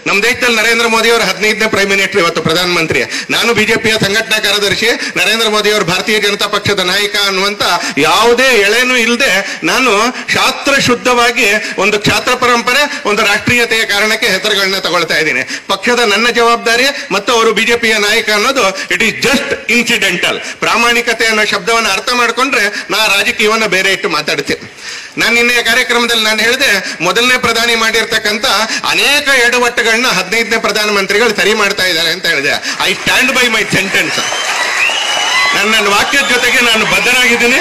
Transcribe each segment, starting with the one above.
ನಮ್ಮ ದೇಶದಲ್ಲಿ ನರೇಂದ್ರ ಮೋದಿ ಅವರು ಹದಿನೈದನೇ ಪ್ರೈಮ್ ಮಿನಿಸ್ಟರ್ ಇವತ್ತು ಪ್ರಧಾನಮಂತ್ರಿ ನಾನು ಬಿಜೆಪಿಯ ಸಂಘಟನಾ ಕಾರ್ಯದರ್ಶಿ ನರೇಂದ್ರ ಮೋದಿ ಅವರು ಭಾರತೀಯ ಜನತಾ ಪಕ್ಷದ ನಾಯಕ ಅನ್ನುವಂತ ಯಾವುದೇ ಎಳೆನೂ ಇಲ್ಲದೆ ನಾನು ಶಾಸ್ತ್ರ ಶುದ್ಧವಾಗಿ ಒಂದು ಕ್ಷಾತ್ರ ಪರಂಪರೆ ಒಂದು ರಾಷ್ಟ್ರೀಯತೆಯ ಕಾರಣಕ್ಕೆ ಹೆಸರುಗಳನ್ನ ತಗೊಳ್ತಾ ಇದ್ದೀನಿ ಪಕ್ಷದ ನನ್ನ ಜವಾಬ್ದಾರಿ ಮತ್ತು ಅವರು ಬಿಜೆಪಿಯ ನಾಯಕ ಅನ್ನೋದು ಇಟ್ ಈಸ್ ಜಸ್ಟ್ ಇನ್ಸಿಡೆಂಟಲ್ ಪ್ರಾಮಾಣಿಕತೆ ಅನ್ನೋ ಶಬ್ದವನ್ನು ಅರ್ಥ ಮಾಡ್ಕೊಂಡ್ರೆ ನಾ ರಾಜಕೀಯವನ್ನ ಬೇರೆ ಇಟ್ಟು ಮಾತಾಡ್ತೀನಿ ನಾನು ನಿನ್ನೆಯ ಕಾರ್ಯಕ್ರಮದಲ್ಲಿ ನಾನು ಹೇಳಿದೆ ಮೊದಲನೇ ಪ್ರಧಾನಿ ಮಾಡಿರ್ತಕ್ಕಂಥ ಅನೇಕ ಎಡವಟ್ಟುಗಳನ್ನ ಹದಿನೈದನೇ ಪ್ರಧಾನಮಂತ್ರಿಗಳು ಸರಿ ಮಾಡ್ತಾ ಇದ್ದಾರೆ ಅಂತ ಹೇಳಿದೆ I stand by my sentence ನನ್ನ ನನ್ನ ವಾಕ್ಯದ ಜೊತೆಗೆ ನಾನು ಬದ್ಧನಾಗಿದ್ದೀನಿ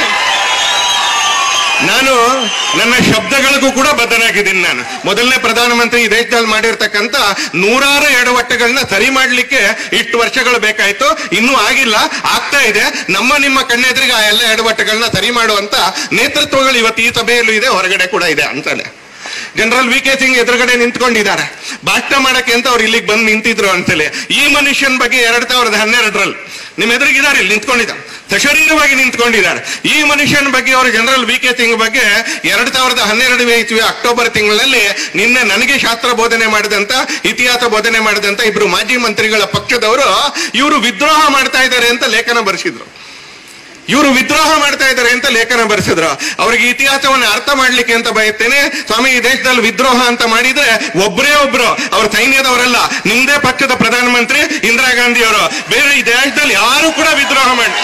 ನಾನು ನನ್ನ ಶಬ್ದಗಳಿಗೂ ಕೂಡ ಬದ್ಧನಾಗಿದ್ದೀನಿ ನಾನು ಮೊದಲನೇ ಪ್ರಧಾನಮಂತ್ರಿ ಈ ದೇಶದಲ್ಲಿ ಮಾಡಿರ್ತಕ್ಕಂಥ ನೂರಾರು ಎಡವಟ್ಟುಗಳನ್ನ ಸರಿ ಮಾಡ್ಲಿಕ್ಕೆ ಇಷ್ಟು ವರ್ಷಗಳು ಬೇಕಾಯ್ತು ಇನ್ನೂ ಆಗಿಲ್ಲ ಆಗ್ತಾ ಇದೆ ನಮ್ಮ ನಿಮ್ಮ ಕಣ್ಣೆದುರಿಗೆ ಆ ಎಲ್ಲ ಎಡವಟ್ಟುಗಳನ್ನ ಸರಿ ಮಾಡುವಂತ ನೇತೃತ್ವಗಳು ಇವತ್ತು ಈ ಸಭೆಯಲ್ಲೂ ಇದೆ ಹೊರಗಡೆ ಕೂಡ ಇದೆ ಅಂತಾನೆ ಜನರಲ್ ವಿ ಕೆ ಸಿಂಗ್ ಎದುರುಗಡೆ ನಿಂತ್ಕೊಂಡಿದ್ದಾರೆ ಭಾಷಣ ಮಾಡಕ್ಕೆ ಅಂತ ಅವ್ರು ಇಲ್ಲಿಗೆ ಬಂದು ನಿಂತಿದ್ರು ಅಂತೇಳಿ ಈ ಮನುಷ್ಯನ ಬಗ್ಗೆ ಎರಡ್ ಸಾವಿರದ ಹನ್ನೆರಡರಲ್ಲಿ ನಿಮ್ಮ ಎದುರಿಗಿದ್ದಾರೆ ಇಲ್ಲಿ ನಿಂತ್ಕೊಂಡಿದ್ದಾರೆ ಸಶರೀರವಾಗಿ ನಿಂತ್ಕೊಂಡಿದ್ದಾರೆ ಈ ಮನುಷ್ಯನ ಬಗ್ಗೆ ಅವರು ಜನರಲ್ ವಿ ಕೆ ಸಿಂಗ್ ಬಗ್ಗೆ ಎರಡ್ ಸಾವಿರದ ಹನ್ನೆರಡು ಇಸ್ವಿ ಅಕ್ಟೋಬರ್ ತಿಂಗಳಲ್ಲಿ ನಿನ್ನೆ ನನಗೆ ಶಾಸ್ತ್ರ ಬೋಧನೆ ಮಾಡಿದಂತ ಇತಿಹಾಸ ಬೋಧನೆ ಮಾಡಿದಂತ ಇಬ್ರು ಮಾಜಿ ಮಂತ್ರಿಗಳ ಪಕ್ಷದವರು ಇವರು ವಿದ್ರೋಹ ಮಾಡ್ತಾ ಇದ್ದಾರೆ ಅಂತ ಲೇಖನ ಬರೆಸಿದ್ರು ಇವರು ವಿದ್ರೋಹ ಮಾಡ್ತಾ ಇದ್ದಾರೆ ಅಂತ ಲೇಖನ ಬರೆಸಿದ್ರು ಅವ್ರಿಗೆ ಇತಿಹಾಸವನ್ನು ಅರ್ಥ ಮಾಡ್ಲಿಕ್ಕೆ ಅಂತ ಬಯಸ್ತೇನೆ ಸ್ವಾಮಿ ಈ ದೇಶದಲ್ಲಿ ವಿದ್ರೋಹ ಅಂತ ಮಾಡಿದ್ರೆ ಒಬ್ಬರೇ ಒಬ್ರು ಅವ್ರ ಸೈನ್ಯದವರಲ್ಲ ನಿಮ್ದೇ ಪಕ್ಷದ ಪ್ರಧಾನಮಂತ್ರಿ ಇಂದಿರಾ ಗಾಂಧಿ ಅವರು ಬೇರೆ ಈ ದೇಶದಲ್ಲಿ ಯಾರು ಕೂಡ ವಿದ್ರೋಹ ಮಾಡಿ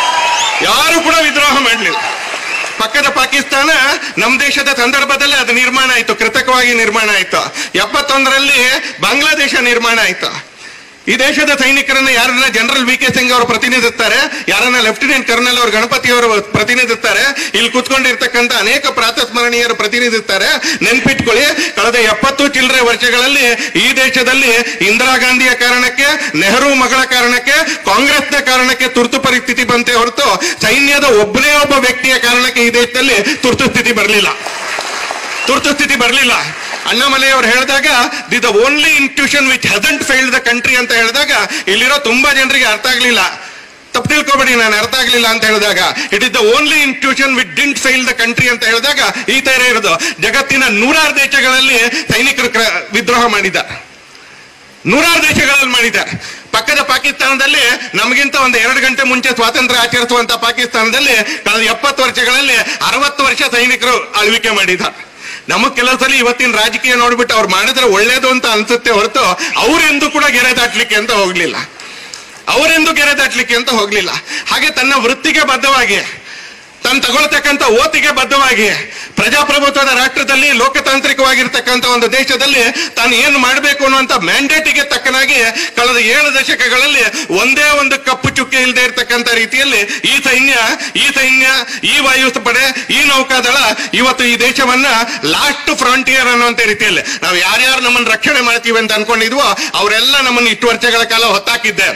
ಯಾರು ಕೂಡ ವಿದ್ರೋಹ ಮಾಡಲಿಲ್ಲ ಪಕ್ಕದ ಪಾಕಿಸ್ತಾನ ನಮ್ಮ ದೇಶದ ಸಂದರ್ಭದಲ್ಲಿ ಅದು ನಿರ್ಮಾಣ ಆಯ್ತು ಕೃತಕವಾಗಿ ನಿರ್ಮಾಣ ಆಯ್ತು ಎಪ್ಪತ್ತೊಂದರಲ್ಲಿ ಬಾಂಗ್ಲಾದೇಶ ನಿರ್ಮಾಣ ಆಯ್ತು ಈ ದೇಶದ ಸೈನಿಕರನ್ನ ಯಾರನ್ನ ಜನರಲ್ ವಿ ಕೆ ಸಿಂಗ್ ಅವರು ಪ್ರತಿನಿಧಿಸ್ತಾರೆ ಯಾರನ್ನ ಲೆಫ್ಟಿನೆಂಟ್ ಕರ್ನಲ್ ಅವರು ಗಣಪತಿ ಅವರು ಪ್ರತಿನಿಧಿಸ್ತಾರೆ ಇಲ್ಲಿ ಕುತ್ಕೊಂಡಿರ್ತಕ್ಕಂಥ ಅನೇಕ ಪ್ರಾತಸ್ಮರಣೀಯರು ಪ್ರತಿನಿಧಿಸ್ತಾರೆ ನೆನ್ಪಿಟ್ಕೊಳ್ಳಿ ಕಳೆದ ಎಪ್ಪತ್ತು ಚಿಲ್ಲರೆ ವರ್ಷಗಳಲ್ಲಿ ಈ ದೇಶದಲ್ಲಿ ಇಂದಿರಾ ಗಾಂಧಿಯ ಕಾರಣಕ್ಕೆ ನೆಹರು ಮಗಳ ಕಾರಣಕ್ಕೆ ಕಾಂಗ್ರೆಸ್ನ ಕಾರಣಕ್ಕೆ ತುರ್ತು ಪರಿಸ್ಥಿತಿ ಬಂತೆ ಹೊರತು ಸೈನ್ಯದ ಒಬ್ಬನೇ ಒಬ್ಬ ವ್ಯಕ್ತಿಯ ಕಾರಣಕ್ಕೆ ಈ ದೇಶದಲ್ಲಿ ತುರ್ತು ಸ್ಥಿತಿ ಬರಲಿಲ್ಲ ತುರ್ತು ಸ್ಥಿತಿ ಬರಲಿಲ್ಲ ಅಣ್ಣಾಮಲೈ ಅವರು ಹೇಳಿದಾಗ the the only institution which hasn't failed the country ಅಂತ ಹೇಳಿದಾಗ ಇಲ್ಲಿರೋ ತುಂಬಾ ಜನರಿಗೆ ಅರ್ಥ ಆಗ್ಲಿಲ್ಲ ತಪ್ಪು ತಿಳ್ಕೊಬೇಡಿ ನಾನು ಅರ್ಥ ಆಗ್ಲಿಲ್ಲ ಅಂತ ಹೇಳಿದಾಗ it is the only institution which didn't fail the country ಅಂತ ಹೇಳಿದಾಗ ಈ ತರ ಇರೋದು ಜಗತ್ತಿನ ನೂರಾರು ದೇಶಗಳಲ್ಲಿ ಸೈನಿಕರು ಕ್ರ- ವಿದ್ರೋಹ ಮಾಡಿದ್ದಾರೆ ನೂರಾರು ದೇಶಗಳಲ್ಲಿ ಮಾಡಿದ್ದಾರೆ ಪಕ್ಕದ ಪಾಕಿಸ್ತಾನದಲ್ಲಿ ನಮಗಿಂತ ಒಂದು ಎರಡು ಗಂಟೆ ಮುಂಚೆ ಸ್ವಾತಂತ್ರ್ಯ ಆಚರಿಸುವಂತ ಪಾಕಿಸ್ತಾನದಲ್ಲಿ ಕಳೆದ ಎಪ್ಪತ್ತು ವರ್ಷಗಳಲ್ಲಿ ಅರವತ್ತು ವರ್ಷ ಸೈನಿಕರು ಆಳ್ವಿಕೆ ಮಾಡಿದ್ದಾರೆ ನಮಗ್ ಕೆಲವು ಸಲ ಇವತ್ತಿನ ರಾಜಕೀಯ ನೋಡ್ಬಿಟ್ಟು ಅವ್ರು ಮಾಡಿದ್ರೆ ಒಳ್ಳೇದು ಅಂತ ಅನ್ಸುತ್ತೆ ಹೊರತು ಅವರೆಂದೂ ಕೂಡ ಗೆರೆ ದಾಟ್ಲಿಕ್ಕೆ ಅಂತ ಹೋಗ್ಲಿಲ್ಲ ಅವರೆಂದು ಗೆರೆ ದಾಟ್ಲಿಕ್ಕೆ ಅಂತ ಹೋಗ್ಲಿಲ್ಲ ಹಾಗೆ ತನ್ನ ವೃತ್ತಿಗೆ ಬದ್ಧವಾಗಿ ತಾನು ತಗೊಳ್ತಕ್ಕಂಥ ಓತಿಗೆ ಬದ್ಧವಾಗಿ ಪ್ರಜಾಪ್ರಭುತ್ವದ ರಾಷ್ಟ್ರದಲ್ಲಿ ಲೋಕತಾಂತ್ರಿಕವಾಗಿರ್ತಕ್ಕಂಥ ಒಂದು ದೇಶದಲ್ಲಿ ತಾನು ಏನು ಮಾಡಬೇಕು ಅನ್ನುವಂಥ ಮ್ಯಾಂಡೇಟಿಗೆ ತಕ್ಕನಾಗಿ ಕಳೆದ ಏಳು ದಶಕಗಳಲ್ಲಿ ಒಂದೇ ಒಂದು ಕಪ್ಪು ಚುಕ್ಕೆ ಇಲ್ಲದೆ ಇರತಕ್ಕಂಥ ರೀತಿಯಲ್ಲಿ ಈ ಸೈನ್ಯ ಈ ಸೈನ್ಯ ಈ ವಾಯುಪಡೆ ಈ ನೌಕಾದಳ ಇವತ್ತು ಈ ದೇಶವನ್ನ ಲಾಸ್ಟ್ ಫ್ರಂಟಿಯರ್ ಅನ್ನುವಂಥ ರೀತಿಯಲ್ಲಿ ನಾವು ಯಾರ್ಯಾರು ನಮ್ಮನ್ನು ರಕ್ಷಣೆ ಮಾಡ್ತೀವಿ ಅಂತ ಅನ್ಕೊಂಡಿದ್ವೋ ಅವರೆಲ್ಲ ನಮ್ಮನ್ನು ಇಷ್ಟು ವರ್ಷಗಳ ಕಾಲ ಹೊತ್ತಾಕಿದ್ದೆ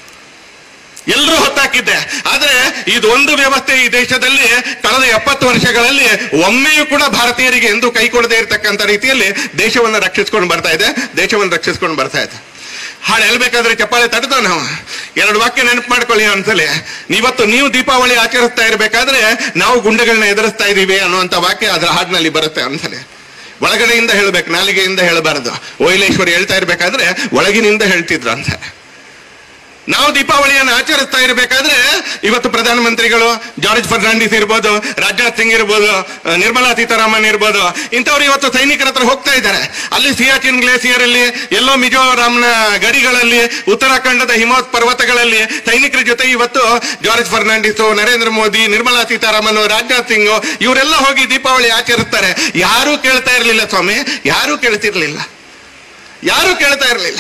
ಎಲ್ಲರೂ ಹೊತ್ತಾಕಿದ್ದೆ ಆದ್ರೆ ಇದೊಂದು ವ್ಯವಸ್ಥೆ ಈ ದೇಶದಲ್ಲಿ ಕಳೆದ ಎಪ್ಪತ್ತು ವರ್ಷಗಳಲ್ಲಿ ಒಮ್ಮೆಯೂ ಕೂಡ ಭಾರತೀಯರಿಗೆ ಎಂದೂ ಕೈ ಕೊಡದೇ ಇರತಕ್ಕಂಥ ರೀತಿಯಲ್ಲಿ ದೇಶವನ್ನು ರಕ್ಷಿಸ್ಕೊಂಡು ಬರ್ತಾ ಇದೆ ದೇಶವನ್ನು ರಕ್ಷಿಸ್ಕೊಂಡು ಬರ್ತಾ ಇದೆ ಹಾಡು ಹೇಳ್ಬೇಕಾದ್ರೆ ಚಪ್ಪಾಳೆ ತಡೆದ ನಾವು ಎರಡು ವಾಕ್ಯ ನೆನಪು ಮಾಡ್ಕೊಳ್ಳಿ ಒಂದ್ಸಲಿ ಇವತ್ತು ನೀವು ದೀಪಾವಳಿ ಆಚರಿಸ್ತಾ ಇರಬೇಕಾದ್ರೆ ನಾವು ಗುಂಡುಗಳನ್ನ ಎದುರಿಸ್ತಾ ಇದೀವಿ ಅನ್ನುವಂಥ ವಾಕ್ಯ ಅದರ ಹಾಡಿನಲ್ಲಿ ಬರುತ್ತೆ ಒಂದ್ಸಲಿ ಒಳಗಡೆಯಿಂದ ಹೇಳ್ಬೇಕು ನಾಲಿಗೆಯಿಂದ ಹೇಳಬಾರದು ಓಯ್ಲೇಶ್ವರಿ ಹೇಳ್ತಾ ಇರ್ಬೇಕಾದ್ರೆ ಒಳಗಿನಿಂದ ಹೇಳ್ತಿದ್ರು ಅಂತ ನಾವು ದೀಪಾವಳಿಯನ್ನು ಆಚರಿಸ್ತಾ ಇರಬೇಕಾದ್ರೆ ಇವತ್ತು ಪ್ರಧಾನಮಂತ್ರಿಗಳು ಜಾರ್ಜ್ ಫರ್ನಾಂಡಿಸ್ ಇರ್ಬೋದು ರಾಜನಾಥ್ ಸಿಂಗ್ ಇರ್ಬೋದು ಅಹ್, ನಿರ್ಮಲಾ ಸೀತಾರಾಮನ್ ಇರ್ಬೋದು ಇಂಥವ್ರು ಇವತ್ತು ಸೈನಿಕರ ಹತ್ರ ಹೋಗ್ತಾ ಇದ್ದಾರೆ ಅಲ್ಲಿ ಸಿಯಾಚಿನ್ ಗ್ಲೇಸಿಯರ್ ಅಲ್ಲಿ ಎಲ್ಲೋ ಮಿಜೋರಾಂನ ಗಡಿಗಳಲ್ಲಿ ಉತ್ತರಾಖಂಡದ ಹಿಮವತ್ ಪರ್ವತಗಳಲ್ಲಿ ಸೈನಿಕರ ಜೊತೆ ಇವತ್ತು ಜಾರ್ಜ್ ಫರ್ನಾಂಡಿಸ್ ನರೇಂದ್ರ ಮೋದಿ ನಿರ್ಮಲಾ ಸೀತಾರಾಮನ್ ರಾಜನಾಥ್ ಸಿಂಗ್ ಇವರೆಲ್ಲ ಹೋಗಿ ದೀಪಾವಳಿ ಆಚರಿಸ್ತಾರೆ ಯಾರೂ ಕೇಳ್ತಾ ಇರಲಿಲ್ಲ ಸ್ವಾಮಿ ಯಾರೂ ಕೇಳ್ತಿರ್ಲಿಲ್ಲ ಯಾರೂ ಕೇಳ್ತಾ ಇರಲಿಲ್ಲ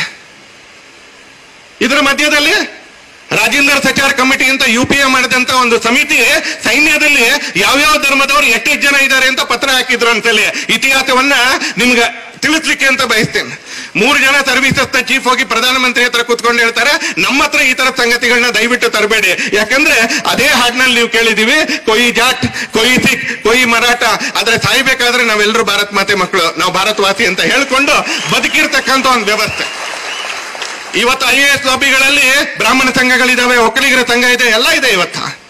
ಇದರ ಮಧ್ಯದಲ್ಲಿ ರಾಜೇಂದ್ರ ಸಚಾರ್ ಕಮಿಟಿ ಅಂತ ಯು ಪಿ ಎ ಮಾಡಿದಂತ ಒಂದು ಸಮಿತಿ ಸೈನ್ಯದಲ್ಲಿ ಯಾವ್ಯಾವ ಧರ್ಮದವರು ಎಷ್ಟೆಷ್ಟು ಜನ ಇದ್ದಾರೆ ಅಂತ ಪತ್ರ ಹಾಕಿದ್ರು ಅಂತೇಳಿ ಇತಿಹಾಸವನ್ನ ನಿಮ್ಗೆ ತಿಳಿಸ್ಲಿಕ್ಕೆ ಅಂತ ಬಯಸ್ತೇನೆ ಮೂರು ಜನ ಸರ್ವಿಸಸ್ ನ ಚೀಫ್ ಹೋಗಿ ಪ್ರಧಾನಮಂತ್ರಿ ಹತ್ರ ಕೂತ್ಕೊಂಡು ಹೇಳ್ತಾರೆ ನಮ್ಮ ಹತ್ರ ಈ ತರ ಸಂಗತಿಗಳನ್ನ ದಯವಿಟ್ಟು ತರಬೇಡಿ ಯಾಕಂದ್ರೆ ಅದೇ ಹಾಡಿನಲ್ಲಿ ನೀವು ಕೇಳಿದೀವಿ ಕೊಯಿ ಜಾಟ್ ಕೊಯಿ ಸಿಖ್ ಕೊಯಿ ಮರಾಠ ಆದ್ರೆ ಸಾಯ್ಬೇಕಾದ್ರೆ ನಾವೆಲ್ಲರೂ ಭಾರತ್ ಮಾತೆ ಮಕ್ಕಳು ನಾವು ಭಾರತವಾಸಿ ಅಂತ ಹೇಳ್ಕೊಂಡು ಬದುಕಿರ್ತಕ್ಕಂಥ ಒಂದು ವ್ಯವಸ್ಥೆ ಇವತ್ತು ಐ ಎ ಎಸ್ ಲಾಬಿಗಳಲ್ಲಿ ಬ್ರಾಹ್ಮಣ ಸಂಘಗಳಿದಾವೆ ಒಕ್ಕಲಿಗರ ಸಂಘ ಇದೆ ಎಲ್ಲ ಇದೆ ಇವತ್ತು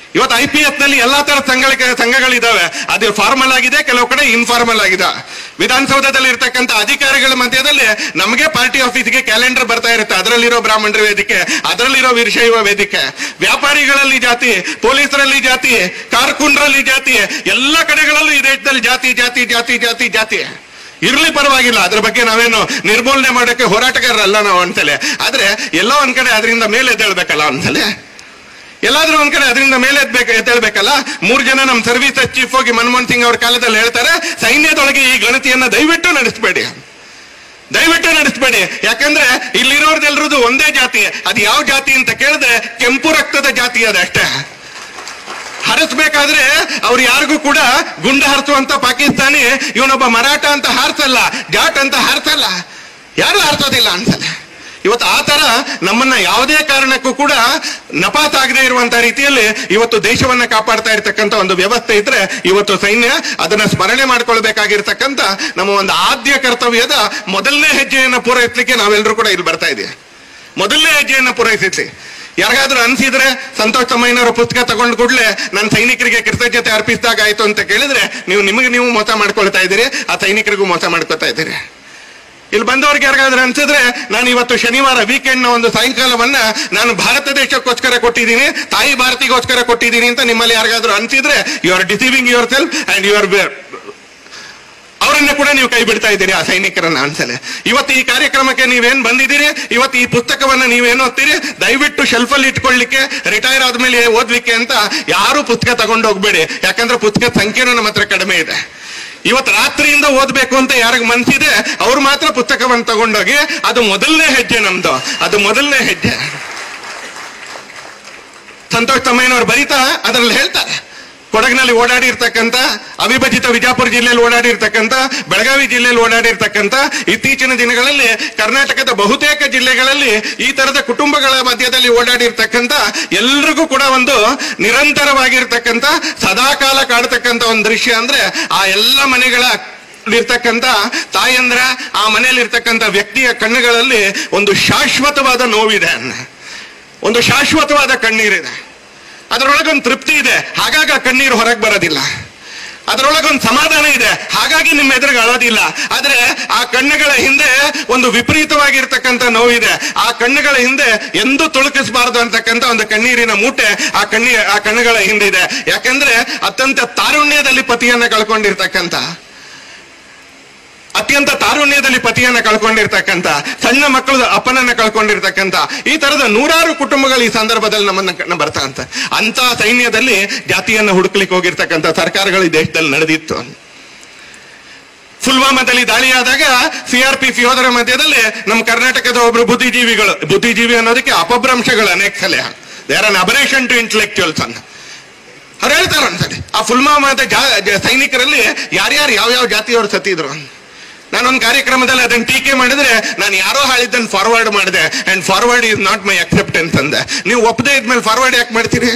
ಇವತ್ತು ಐ ಪಿ ಎಸ್ ನಲ್ಲಿ ಎಲ್ಲಾ ತರ ಸಂಘಗಳಿಗೆ ಸಂಘಗಳಿದಾವೆ ಅದು ಫಾರ್ಮಲ್ ಆಗಿದೆ ಕೆಲವು ಕಡೆ ಇನ್ಫಾರ್ಮಲ್ ಆಗಿದೆ ವಿಧಾನಸೌಧದಲ್ಲಿ ಇರ್ತಕ್ಕಂಥ ಅಧಿಕಾರಿಗಳ ಮಧ್ಯದಲ್ಲಿ ನಮಗೆ ಪಾರ್ಟಿ ಆಫೀಸ್ಗೆ ಕ್ಯಾಲೆಂಡರ್ ಬರ್ತಾ ಇರುತ್ತೆ ಅದರಲ್ಲಿರೋ ಬ್ರಾಹ್ಮಣರ ವೇದಿಕೆ ಅದರಲ್ಲಿರೋ ವೀರಶೈವ ವೇದಿಕೆ ವ್ಯಾಪಾರಿಗಳಲ್ಲಿ ಜಾತಿ ಪೊಲೀಸರಲ್ಲಿ ಜಾತಿ ಕಾರ್ಕುಂಡ್ರಲ್ಲಿ ಜಾತಿ ಎಲ್ಲ ಕಡೆಗಳಲ್ಲೂ ಈ ದೇಶದಲ್ಲಿ ಜಾತಿ ಜಾತಿ ಜಾತಿ ಜಾತಿ ಜಾತಿ ಇರ್ಲಿ ಪರವಾಗಿಲ್ಲ ಅದ್ರ ಬಗ್ಗೆ ನಾವೇನು ನಿರ್ಮೂಲನೆ ಮಾಡೋಕೆ ಹೋರಾಟಗಾರರಲ್ಲ ನಾವು ಅಂತಲೇ ಆದ್ರೆ ಎಲ್ಲೋ ಒಂದ್ ಕಡೆ ಅದರಿಂದ ಮೇಲೆ ಎದ್ದೇಳ್ಬೇಕಲ್ಲ ಅಂತಲೇ ಎಲ್ಲಾದ್ರೂ ಒಂದ್ ಕಡೆ ಅದರಿಂದ ಮೇಲೆ ಎದ್ಬೇಕು ಎದ್ದೇಳ್ಬೇಕಲ್ಲ ಮೂರ್ ಜನ ನಮ್ ಸರ್ವಿಸ್ ಚೀಫ್ ಹೋಗಿ ಮನಮೋಹನ್ ಸಿಂಗ್ ಅವ್ರ ಕಾಲದಲ್ಲಿ ಹೇಳ್ತಾರೆ ಸೈನ್ಯದೊಳಗೆ ಈ ಗಣತಿಯನ್ನ ದಯವಿಟ್ಟು ನಡೆಸಬೇಡಿ ದಯವಿಟ್ಟು ನಡೆಸಬೇಡಿ ಯಾಕಂದ್ರೆ ಇಲ್ಲಿರೋರ್ದೆಲ್ರದ್ದು ಒಂದೇ ಜಾತಿ ಅದು ಯಾವ ಜಾತಿ ಅಂತ ಕೇಳಿದ್ರೆ ಕೆಂಪು ರಕ್ತದ ಜಾತಿ ಅದಷ್ಟೇ ಹರಿಸ್ಬೇಕಾದ್ರೆ ಅವ್ರು ಯಾರಿಗೂ ಕೂಡ ಗುಂಡು ಹರಿಸುವಂತ ಪಾಕಿಸ್ತಾನಿ ಇವನೊಬ್ಬ ಮರಾಠ ಅಂತ ಹಾರಿಸಲ್ಲ ಜಾಟ್ ಅಂತ ಹಾರಿಸಲ್ಲ ಯಾರು ಹಾರಿಸೋದಿಲ್ಲ ಅನ್ಸಲ್ಲ ಇವತ್ತು ಆ ತರ ನಮ್ಮನ್ನ ಯಾವುದೇ ಕಾರಣಕ್ಕೂ ಕೂಡ ನಪಾತ್ ಆಗದೆ ಇರುವಂತ ರೀತಿಯಲ್ಲಿ ಇವತ್ತು ದೇಶವನ್ನ ಕಾಪಾಡ್ತಾ ಇರ್ತಕ್ಕಂಥ ಒಂದು ವ್ಯವಸ್ಥೆ ಇದ್ರೆ ಇವತ್ತು ಸೈನ್ಯ ಅದನ್ನ ಸ್ಮರಣೆ ಮಾಡ್ಕೊಳ್ಬೇಕಾಗಿರ್ತಕ್ಕಂಥ ನಮ್ಮ ಒಂದು ಆದ್ಯ ಕರ್ತವ್ಯದ ಮೊದಲನೇ ಹೆಜ್ಜೆಯನ್ನ ಪೂರೈಸಲಿಕ್ಕೆ ನಾವೆಲ್ಲರೂ ಕೂಡ ಇಲ್ಲಿ ಬರ್ತಾ ಇದ್ದೀವಿ ಮೊದಲನೇ ಹೆಜ್ಜೆಯನ್ನ ಪೂರೈಸಿಸಿ ಯಾರಿಗಾದ್ರೂ ಅನ್ಸಿದ್ರೆ ಸಂತೋಷ್ ತಮ್ಮಯ್ಯನವರ ಪುಸ್ತಕ ತಗೊಂಡ್ ಕೂಡಲೇ ನನ್ನ ಸೈನಿಕರಿಗೆ ಕೃತಜ್ಞತೆ ಅರ್ಪಿಸಿದಾಗ ಆಯ್ತು ಅಂತ ಕೇಳಿದ್ರೆ ನೀವು ನಿಮಗೆ ನೀವು ಮೋಸ ಮಾಡ್ಕೊಳ್ತಾ ಇದ್ದೀರಿ ಆ ಸೈನಿಕರಿಗೂ ಮೋಸ ಮಾಡ್ಕೊತಾ ಇದ್ದೀರಿ ಇಲ್ಲಿ ಬಂದವ್ರಿಗೆ ಯಾರಿಗಾದ್ರೂ ಅನ್ಸಿದ್ರೆ ನಾನು ಇವತ್ತು ಶನಿವಾರ ವೀಕೆಂಡ್ ನ ಒಂದು ಸಾಯಂಕಾಲವನ್ನ ನಾನು ಭಾರತ ದೇಶಕ್ಕೋಸ್ಕರ ಕೊಟ್ಟಿದ್ದೀನಿ ತಾಯಿ ಭಾರತಿಗೋಸ್ಕರ ಕೊಟ್ಟಿದ್ದೀನಿ ಅಂತ ನಿಮ್ಮಲ್ಲಿ ಯಾರಿಗಾದ್ರೂ ಅನ್ಸಿದ್ರೆ you are deceiving yourself and you are ಅವರನ್ನ ಕೂಡ ನೀವು ಕೈ ಬಿಡ್ತಾ ಇದ್ದೀರಿ ಆ ಸೈನಿಕರನ್ನ ಅನ್ಸಲೆ ಇವತ್ತು ಈ ಕಾರ್ಯಕ್ರಮಕ್ಕೆ ನೀವೇನ್ ಬಂದಿದ್ದೀರಿ ಇವತ್ತು ಈ ಪುಸ್ತಕವನ್ನ ನೀವೇನ್ ಓದ್ತೀರಿ ದಯವಿಟ್ಟು ಶೆಲ್ಫ್ ಅಲ್ಲಿ ಇಟ್ಕೊಳ್ಳಿಕ್ಕೆ ರಿಟೈರ್ ಆದ್ಮೇಲೆ ಓದ್ಲಿಕ್ಕೆ ಅಂತ ಯಾರು ಪುಸ್ತಕ ತಗೊಂಡು ಹೋಗ್ಬೇಡಿ ಯಾಕಂದ್ರೆ ಪುಸ್ತಕದ ಸಂಖ್ಯೆನೂ ನಮ್ಮ ಹತ್ರ ಕಡಿಮೆ ಇದೆ ಇವತ್ತು ರಾತ್ರಿಯಿಂದ ಓದ್ಬೇಕು ಅಂತ ಯಾರಿಗ ಮನ್ಸಿದೆ ಅವ್ರು ಮಾತ್ರ ಪುಸ್ತಕವನ್ನು ತಗೊಂಡೋಗಿ ಅದು ಮೊದಲನೇ ಹೆಜ್ಜೆ ನಮ್ದು ಅದು ಮೊದಲನೇ ಹೆಜ್ಜೆ ಸಂತೋಷ್ ತಮ್ಮಯ್ಯನವ್ರು ಬರೀತಾ ಅದರಲ್ಲಿ ಹೇಳ್ತಾರೆ ಕೊಡಗಿನಲ್ಲಿ ಓಡಾಡಿರ್ತಕ್ಕಂಥ ಅವಿಭಜಿತ ವಿಜಾಪುರ ಜಿಲ್ಲೆಯಲ್ಲಿ ಓಡಾಡಿರ್ತಕ್ಕಂಥ ಬೆಳಗಾವಿ ಜಿಲ್ಲೆಯಲ್ಲಿ ಓಡಾಡಿರ್ತಕ್ಕಂಥ ಇತ್ತೀಚಿನ ದಿನಗಳಲ್ಲಿ ಕರ್ನಾಟಕದ ಬಹುತೇಕ ಜಿಲ್ಲೆಗಳಲ್ಲಿ ಈ ತರದ ಕುಟುಂಬಗಳ ಮಧ್ಯದಲ್ಲಿ ಓಡಾಡಿರ್ತಕ್ಕಂಥ ಎಲ್ರಿಗೂ ಕೂಡ ಒಂದು ನಿರಂತರವಾಗಿರ್ತಕ್ಕಂಥ ಸದಾಕಾಲ ಕಾಡ್ತಕ್ಕಂಥ ಒಂದು ದೃಶ್ಯ ಅಂದ್ರೆ ಆ ಎಲ್ಲ ಮನೆಗಳ ಇರ್ತಕ್ಕಂಥ ತಾಯಂದ್ರ ಆ ಮನೆಯಲ್ಲಿ ಇರ್ತಕ್ಕಂಥ ವ್ಯಕ್ತಿಯ ಕಣ್ಣುಗಳಲ್ಲಿ ಒಂದು ಶಾಶ್ವತವಾದ ನೋವಿದೆ ಒಂದು ಶಾಶ್ವತವಾದ ಕಣ್ಣೀರಿದೆ ಅದರೊಳಗೊಂದು ತೃಪ್ತಿ ಇದೆ ಹಾಗಾಗಿ ಆ ಕಣ್ಣೀರು ಹೊರಗೆ ಬರೋದಿಲ್ಲ ಅದರೊಳಗೊಂದು ಸಮಾಧಾನ ಇದೆ ಹಾಗಾಗಿ ನಿಮ್ಮ ಎದುರಿಗೆ ಅಳೋದಿಲ್ಲ ಆದ್ರೆ ಆ ಕಣ್ಣುಗಳ ಹಿಂದೆ ಒಂದು ವಿಪರೀತವಾಗಿರ್ತಕ್ಕಂಥ ನೋವಿದೆ ಆ ಕಣ್ಣುಗಳ ಹಿಂದೆ ಎಂದೂ ತುಳುಕಿಸಬಾರದು ಅಂತಕ್ಕಂಥ ಒಂದು ಕಣ್ಣೀರಿನ ಮೂಟೆ ಆ ಕಣ್ಣಿ ಆ ಕಣ್ಣುಗಳ ಹಿಂದಿದೆ ಯಾಕಂದ್ರೆ ಅತ್ಯಂತ ತಾರುಣ್ಯದಲ್ಲಿ ಪತಿಯನ್ನ ಕಳ್ಕೊಂಡಿರ್ತಕ್ಕಂಥ ಅತ್ಯಂತ ತಾರುಣ್ಯದಲ್ಲಿ ಪತಿಯನ್ನ ಕಳ್ಕೊಂಡಿರ್ತಕ್ಕಂಥ ಸಣ್ಣ ಮಕ್ಕಳು ಅಪ್ಪನನ್ನ ಕಳ್ಕೊಂಡಿರ್ತಕ್ಕಂಥ ಈ ತರದ ನೂರಾರು ಕುಟುಂಬಗಳು ಈ ಸಂದರ್ಭದಲ್ಲಿ ನಮ್ಮನ್ನ ಕ- ಬರ್ತಾ ಅಂತ ಅಂತ ಸೈನ್ಯದಲ್ಲಿ ಜಾತಿಯನ್ನ ಹುಡುಕ್ಲಿಕ್ಕೆ ಹೋಗಿರ್ತಕ್ಕಂಥ ಸರ್ಕಾರಗಳು ಈ ದೇಶದಲ್ಲಿ ನಡೆದಿತ್ತು ಪುಲ್ವಾಮಾದಲ್ಲಿ ದಾಳಿಯಾದಾಗ ಸಿಆರ್ಪಿಸಿ ಯೋಧರ ಮಧ್ಯದಲ್ಲಿ ನಮ್ಮ ಕರ್ನಾಟಕದ ಒಬ್ರು ಬುದ್ಧಿಜೀವಿಗಳು ಬುದ್ಧಿಜೀವಿ ಅನ್ನೋದಕ್ಕೆ ಅಪಭ್ರಂಶಗಳು ಅನೇಕ ಸಲ they are an aberration to intellectuals ಅನ್ನ ಅವ್ರು ಹೇಳ್ತಾರೆ ಒಂದ್ಸಲಿ ಆ ಪುಲ್ವಾಮಾದ ಜಾ- ಜ- ಸೈನಿಕರಲ್ಲಿ ಯಾರ್ಯಾರು ಯಾವ್ಯಾವ ಜಾತಿಯವರು ಸತ್ತಿದ್ರು ಅಂತ. ನಾನೊಂದು ಕಾರ್ಯಕ್ರಮದಲ್ಲಿ ಅದನ್ನ ಟೀಕೆ ಮಾಡಿದ್ರೆ ನಾನು ಯಾರೋ ಹೇಳಿದ್ದನ್ನು ಫಾರ್ವರ್ಡ್ ಮಾಡಿದೆ and forward is not my acceptance ಅಂದೆ ನೀವು ಒಪ್ಪದೇ ಇದ್ಮೇಲೆ ಫಾರ್ವರ್ಡ್ ಯಾಕೆ ಮಾಡ್ತೀರಿ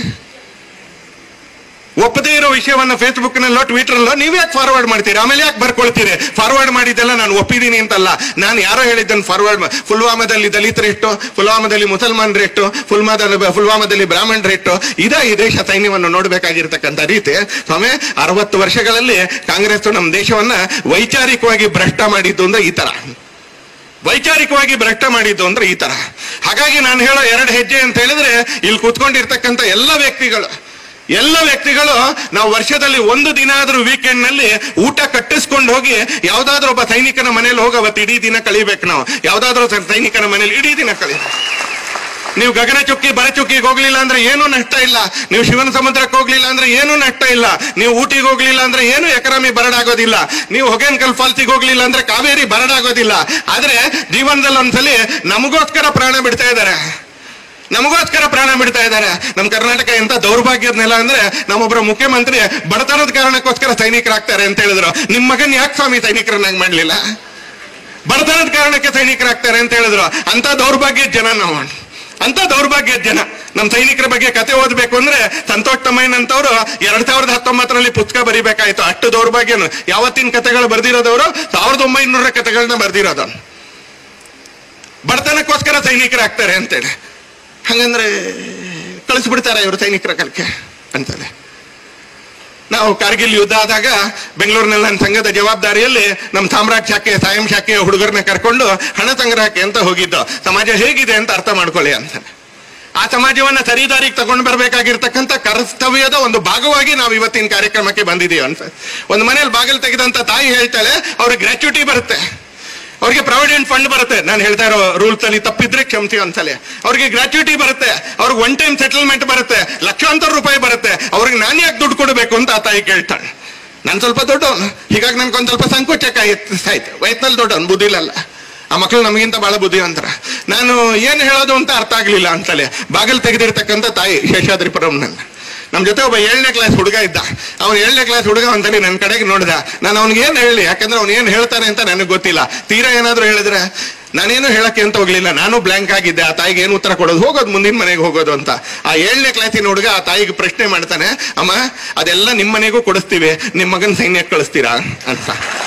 ಒಪ್ಪದೇ ಇರೋ ವಿಷಯವನ್ನ ಫೇಸ್ಬುಕ್ ನಲ್ಲೋ ಟ್ವಿಟರ್ ಅಲ್ಲೋ ನೀವ್ ಯಾಕೆ ಫಾರ್ವರ್ಡ್ ಮಾಡ್ತೀರಿ ಆಮೇಲೆ ಯಾಕೆ ಬರ್ಕೊಳ್ತೀರಿ ಫಾರ್ವರ್ಡ್ ಮಾಡಿದ್ದೆಲ್ಲ ನಾನು ಒಪ್ಪಿದ್ದೀನಿ ಅಂತಲ್ಲ ನಾನು ಯಾರೋ ಹೇಳಿದ್ದನ್ನು ಫಾರ್ವರ್ಡ್ ಪುಲ್ವಾಮಾದಲ್ಲಿ ದಲಿತರು ಎಷ್ಟು ಪುಲ್ವಾಮಾದಲ್ಲಿ ಮುಸಲ್ಮಾನರು ಎಷ್ಟು ಪುಲ್ವಾಮಾದಲ್ಲಿ ಪುಲ್ವಾಮಾದಲ್ಲಿ ಬ್ರಾಹ್ಮಣರು ಎಷ್ಟು ಇದೇ ಈ ದೇಶ ಸೈನ್ಯವನ್ನು ನೋಡ್ಬೇಕಾಗಿರ್ತಕ್ಕಂಥ ರೀತಿ ಸ್ವಾಮಿ ಅರವತ್ತು ವರ್ಷಗಳಲ್ಲಿ ಕಾಂಗ್ರೆಸ್ ನಮ್ಮ ದೇಶವನ್ನ ವೈಚಾರಿಕವಾಗಿ ಭ್ರಷ್ಟ ಮಾಡಿದ್ದು ಅಂದ್ರೆ ಈ ತರ ವೈಚಾರಿಕವಾಗಿ ಭ್ರಷ್ಟ ಮಾಡಿದ್ದು ಅಂದ್ರೆ ಈ ತರ ಹಾಗಾಗಿ ನಾನು ಹೇಳೋ ಎರಡು ಹೆಜ್ಜೆ ಅಂತ ಹೇಳಿದ್ರೆ ಇಲ್ಲಿ ಕೂತ್ಕೊಂಡಿರ್ತಕ್ಕಂಥ ಎಲ್ಲ ವ್ಯಕ್ತಿಗಳು ಎಲ್ಲ ವ್ಯಕ್ತಿಗಳು ನಾವು ವರ್ಷದಲ್ಲಿ ಒಂದು ದಿನ ಆದ್ರೂ ವೀಕೆಂಡ್ ನಲ್ಲಿ ಊಟ ಕಟ್ಟಿಸ್ಕೊಂಡು ಹೋಗಿ ಯಾವ್ದಾದ್ರು ಒಬ್ಬ ಸೈನಿಕನ ಮನೇಲಿ ಹೋಗಿ ಅವತ್ತು ಇಡೀ ದಿನ ಕಳಿಬೇಕು ನಾವು ಯಾವ್ದಾದ್ರು ಸ- ಸೈನಿಕನ ಮನೇಲಿ ಇಡೀ ದಿನ ಕಳಿ ನೀವು ಗಗನ ಚುಕ್ಕಿ ಬರಚುಕ್ಕಿಗೆ ಹೋಗ್ಲಿಲ್ಲ ಅಂದ್ರೆ ಏನೂ ನಷ್ಟ ಇಲ್ಲ ನೀವು ಶಿವನ ಸಮುದ್ರಕ್ಕೆ ಹೋಗ್ಲಿಲ್ಲ ಅಂದ್ರೆ ಏನೂ ನಷ್ಟ ಇಲ್ಲ ನೀವು ಊಟಿಗೆ ಹೋಗ್ಲಿಲ್ಲ ಅಂದ್ರೆ ಏನು ಎಕರಾಮಿ ಬರಡಾಗೋದಿಲ್ಲ ನೀವು ಹೊಗೇನ್ಕಲ್ ಫಾಲ್ಸಿಗೆ ಹೋಗ್ಲಿಲ್ಲ ಅಂದ್ರೆ ಕಾವೇರಿ ಬರಡಾಗೋದಿಲ್ಲ ಆದ್ರೆ ಜೀವನದಲ್ಲಿ ಒಂದ್ಸಲಿ ನಮಗೋಸ್ಕರ ಪ್ರಾಣ ಬಿಡ್ತಾ ಇದ್ದಾರೆ ನಮಗೋಸ್ಕರ ಪ್ರಾಣ ಬಿಡ್ತಾ ಇದ್ದಾರೆ ನಮ್ಮ ಕರ್ನಾಟಕ ಎಂತ ದೌರ್ಭಾಗ್ಯದ ನೆಲ ಅಂದ್ರೆ ನಮ್ಮೊಬ್ಬರ ಮುಖ್ಯಮಂತ್ರಿ ಬಡತನದ ಕಾರಣಕ್ಕೋಸ್ಕರ ಸೈನಿಕರಾಗ್ತಾರೆ ಅಂತ ಹೇಳಿದ್ರು ನಿಮ್ ಮಗನ್ ಯಾಕೆ ಸ್ವಾಮಿ ಸೈನಿಕರನ್ನಾಗಿ ಮಾಡ್ಲಿಲ್ಲ ಬಡತನದ ಕಾರಣಕ್ಕೆ ಸೈನಿಕರಾಗ್ತಾರೆ ಅಂತ ಹೇಳಿದ್ರು ಅಂತ ದೌರ್ಭಾಗ್ಯದ ಜನ ನಾವು ಅಂತ ದೌರ್ಭಾಗ್ಯದ ಜನ ನಮ್ಮ ಸೈನಿಕರ ಬಗ್ಗೆ ಕತೆ ಓದಬೇಕು ಅಂದ್ರೆ ಸಂತೋಷ್ ತಮ್ಮಯ್ಯನಂತವ್ರು ಎರಡ್ ಸಾವಿರದ ಹತ್ತೊಂಬತ್ತರಲ್ಲಿ ಪುಸ್ತಕ ಬರಿಬೇಕಾಯ್ತು ಅಷ್ಟು ದೌರ್ಭಾಗ್ಯನು ಯಾವತ್ತಿನ ಕತೆಗಳು ಬರ್ದಿರೋದವರು ಸಾವಿರದ ಒಂಬೈನೂರ ಕತೆಗಳನ್ನ ಬರ್ದಿರೋದು ಬಡತನಕ್ಕೋಸ್ಕರ ಸೈನಿಕರಾಗ್ತಾರೆ ಅಂತೇಳಿ ಹಂಗಂದ್ರೆ ಕಳಿಸ್ಬಿಡ್ತಾರೆ ಇವರು ಸೈನಿಕರ ಕಲ್ಕೆ ಅಂತಾನೆ ನಾವು ಕಾರ್ಗಿಲ್ ಯುದ್ಧ ಆದಾಗ ಬೆಂಗಳೂರಿನಲ್ಲಿ ನನ್ನ ಸಂಘದ ಜವಾಬ್ದಾರಿಯಲ್ಲಿ ನಮ್ಮ ಸಾಮ್ರಾಟ್ ಶಾಖೆ ಸಾಯಂ ಶಾಖೆಯ ಹುಡುಗರನ್ನ ಕರ್ಕೊಂಡು ಹಣ ಸಂಗ್ರಹಕ್ಕೆ ಅಂತ ಹೋಗಿದ್ದು ಸಮಾಜ ಹೇಗಿದೆ ಅಂತ ಅರ್ಥ ಮಾಡ್ಕೊಳ್ಳಿ ಅಂತಾನೆ ಆ ಸಮಾಜವನ್ನ ಸರಿದಾರಿಗೆ ತಗೊಂಡು ಬರಬೇಕಾಗಿರ್ತಕ್ಕಂಥ ಕರ್ತವ್ಯದ ಒಂದು ಭಾಗವಾಗಿ ನಾವು ಇವತ್ತಿನ ಕಾರ್ಯಕ್ರಮಕ್ಕೆ ಬಂದಿದ್ದೀವಿ ಅಂತ ಒಂದು ಮನೇಲಿ ಬಾಗಿಲು ತೆಗೆದಂತ ತಾಯಿ ಹೇಳ್ತಾಳೆ ಅವ್ರಿಗೆ ಗ್ರ್ಯಾಚ್ಯುಟಿ ಬರುತ್ತೆ ಅವ್ರಿಗೆ ಪ್ರಾವಿಡೆಂಟ್ ಫಂಡ್ ಬರುತ್ತೆ ನಾನು ಹೇಳ್ತಾ ಇರೋ ರೂಲ್ಸ್ ಅಲ್ಲಿ ತಪ್ಪಿದ್ರೆ ಕ್ಷಮಿಸಿ ಒಂದ್ಸಲಿ ಅವ್ರಿಗೆ ಗ್ರಾಚ್ಯುಟಿ ಬರುತ್ತೆ ಅವ್ರಿಗೆ ಒನ್ ಟೈಮ್ ಸೆಟಲ್ಮೆಂಟ್ ಬರುತ್ತೆ ಲಕ್ಷಾಂತರ ರೂಪಾಯಿ ಬರುತ್ತೆ ಅವ್ರಿಗೆ ನಾನು ಯಾಕೆ ದುಡ್ಡು ಕೊಡಬೇಕು ಅಂತ ಆ ತಾಯಿ ಕೇಳ್ತಾಳೆ ನಾನು ಸ್ವಲ್ಪ ದೊಡ್ಡವನು ಹೀಗಾಗಿ ನನ್ಗೊಂದು ಸ್ವಲ್ಪ ಸಂಕೋಚಕ ಆಯ್ತು ಆಯ್ತು ವಯಸ್ಸಿನಲ್ಲಿ ದೊಡ್ಡವನು ಬುದ್ಧಿಲಲ್ಲ ಆ ಮಕ್ಕಳು ನಮಗಿಂತ ಬಹಳ ಬುದ್ಧಿವಂತರ ನಾನು ಏನು ಹೇಳೋದು ಅಂತ ಅರ್ಥ ಆಗ್ಲಿಲ್ಲ ಅಂತಲೇ ಬಾಗಿಲು ತೆಗೆದಿರ್ತಕ್ಕಂಥ ತಾಯಿ ಶೇಷಾದ್ರಿಪುರಂನಲ್ಲಿ ನಮ್ಮ ಜೊತೆ ಒಬ್ಬ ಏಳನೇ ಕ್ಲಾಸ್ ಹುಡುಗ ಇದ್ದ ಅವನು ಏಳನೇ ಕ್ಲಾಸ್ ಹುಡುಗ ಅಂತಲೇ ನನ್ನ ಕಡೆಗೆ ನೋಡಿದ ನಾನು ಅವ್ನಿಗೆ ಏನು ಹೇಳಿ ಯಾಕಂದ್ರೆ ಅವ್ನು ಏನು ಹೇಳ್ತಾನೆ ಅಂತ ನನಗೆ ಗೊತ್ತಿಲ್ಲ ತೀರಾ ಏನಾದರೂ ಹೇಳಿದ್ರೆ ನಾನೇನು ಹೇಳಕ್ಕೆ ಅಂತ ಹೋಗ್ಲಿಲ್ಲ ನಾನು ಬ್ಲ್ಯಾಂಕ್ ಆಗಿದ್ದೆ ಆ ತಾಯಿಗೆ ಏನು ಉತ್ತರ ಕೊಡೋದು ಹೋಗೋದು ಮುಂದಿನ ಮನೆಗೆ ಹೋಗೋದು ಅಂತ ಆ ಏಳನೇ ಕ್ಲಾಸಿನ ಹುಡುಗ ಆ ತಾಯಿಗೆ ಪ್ರಶ್ನೆ ಮಾಡ್ತಾನೆ ಅಮ್ಮ ಅದೆಲ್ಲ ನಿಮ್ಮ ಮನೆಗೂ ಕೊಡಿಸ್ತೀವಿ ನಿಮ್ಮ ಮಗನ ಸೈನ್ಯಕ್ಕೆ ಕಳಿಸ್ತೀರಾ ಅಂತ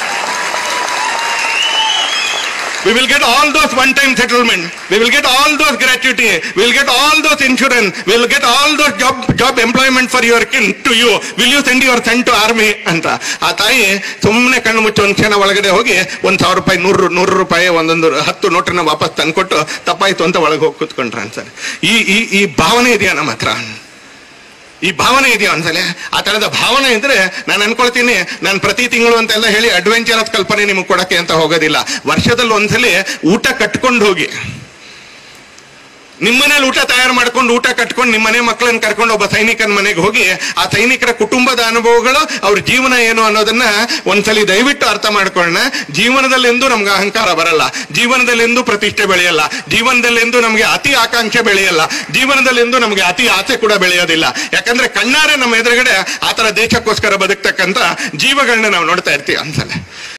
we will get all those one-time settlement. We will get all those gratuity. We will get all those insurance. We will get all those job job employment for your kin to you. Will you send your son to army? ಅಂತ ಆ ತಾಯಿ ಸುಮ್ಮನೆ ಕಣ್ಣು ಮುಚ್ಚಿ ಒಂದು ಕ್ಷಣ ಒಳಗಡೆ ಹೋಗಿ ಒಂದ್ ಸಾವಿರ ರೂಪಾಯಿ ನೂರು ನೂರು ರೂಪಾಯಿ ಒಂದೊಂದು ಹತ್ತು ನೋಟನ್ನ ವಾಪಸ್ ತಂದ್ಕೊಟ್ಟು ತಪ್ಪಾಯ್ತು ಅಂತ ಒಳಗೆ ಹೋಗಿ ಕೂತ್ಕೊಂಡ್ರ ಅನ್ಸರ್ ಈ ಈ ಈ ಭಾವನೆ ಇದೆಯಾ ನಮ್ಮ ಹತ್ರ ಈ ಭಾವನೆ ಇದೆಯಾ ಒಂದ್ಸಲ ಆ ತರದ ಭಾವನೆ ಇದ್ರೆ ನಾನು ಅನ್ಕೊಳ್ತೀನಿ ನಾನು ಪ್ರತಿ ತಿಂಗಳು ಅಂತೆಲ್ಲ ಹೇಳಿ ಅಡ್ವೆಂಚರಸ್ ಕಲ್ಪನೆ ನಿಮಗೆ ಕೊಡಕ್ಕೆ ಅಂತ ಹೋಗೋದಿಲ್ಲ ವರ್ಷದಲ್ಲಿ ಒಂದ್ಸಲಿ ಊಟ ಕಟ್ಕೊಂಡು ಹೋಗಿ ನಿಮ್ಮನೇಲಿ ಊಟ ತಯಾರು ಮಾಡ್ಕೊಂಡು ಊಟ ಕಟ್ಕೊಂಡು ನಿಮ್ಮ ಮನೆ ಮಕ್ಕಳನ್ನ ಕರ್ಕೊಂಡು ಒಬ್ಬ ಸೈನಿಕನ ಮನೆಗೆ ಹೋಗಿ ಆ ಸೈನಿಕರ ಕುಟುಂಬದ ಅನುಭವಗಳು ಅವ್ರ ಜೀವನ ಏನು ಅನ್ನೋದನ್ನ ಒಂದ್ಸಲಿ ದಯವಿಟ್ಟು ಅರ್ಥ ಮಾಡ್ಕೊಳ್ಳೋಣ ಜೀವನದಲ್ಲಿ ಎಂದೂ ನಮ್ಗೆ ಅಹಂಕಾರ ಬರಲ್ಲ ಜೀವನದಲ್ಲಿ ಎಂದೂ ಪ್ರತಿಷ್ಠೆ ಬೆಳೆಯಲ್ಲ ಜೀವನದಲ್ಲಿ ಎಂದೂ ನಮಗೆ ಅತಿ ಆಕಾಂಕ್ಷೆ ಬೆಳೆಯಲ್ಲ ಜೀವನದಲ್ಲಿ ಎಂದೂ ನಮಗೆ ಅತಿ ಆಸೆ ಕೂಡ ಬೆಳೆಯೋದಿಲ್ಲ ಯಾಕಂದ್ರೆ ಕಣ್ಣಾರೆ ನಮ್ಮ ಎದುರುಗಡೆ ಆ ತರ ದೇಶಕ್ಕೋಸ್ಕರ ಬದುಕ್ತಕ್ಕಂಥ ಜೀವಗಳನ್ನ ನಾವು ನೋಡ್ತಾ ಇರ್ತೀವಿ ಅನ್ಸಲ್ಲ